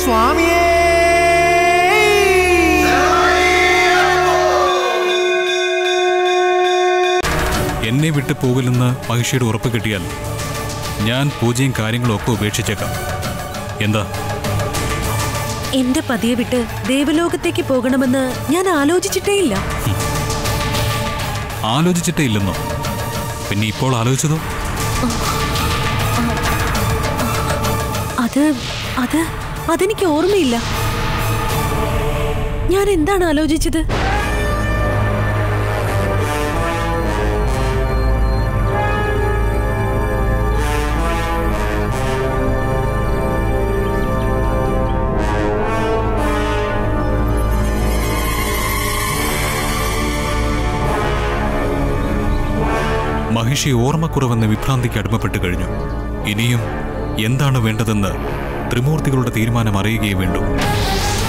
സ്വാമിയേ എന്നെ വിട്ടു പോകില്ലെന്ന് മഹിഷിയുടെ ഉറപ്പ് കിട്ടിയാൽ ഞാൻ പൂജയും കാര്യങ്ങളും ഒക്കെ ഉപേക്ഷിച്ചേക്കാം എന്താ എന്റെ പതിയെ വിട്ട് ദേവലോകത്തേക്ക് പോകണമെന്ന് ഞാൻ ആലോചിച്ചിട്ടേയില്ല ആലോചിച്ചിട്ടേ ഇല്ലെന്നോ പിന്നെ ഇപ്പോൾ ആലോചിച്ചതോ അത് അത് അതെനിക്ക് ഓർമ്മയില്ല ഞാൻ എന്താണ് ആലോചിച്ചത് മഹിഷി ഓർമ്മക്കുറവെന്ന വിഭ്രാന്തിക്ക് അടിമപ്പെട്ട് കഴിഞ്ഞു ഇനിയും എന്താണ് വേണ്ടതെന്ന് ത്രിമൂർത്തികളുടെ തീരുമാനം അറിയുകയേ വേണ്ടൂ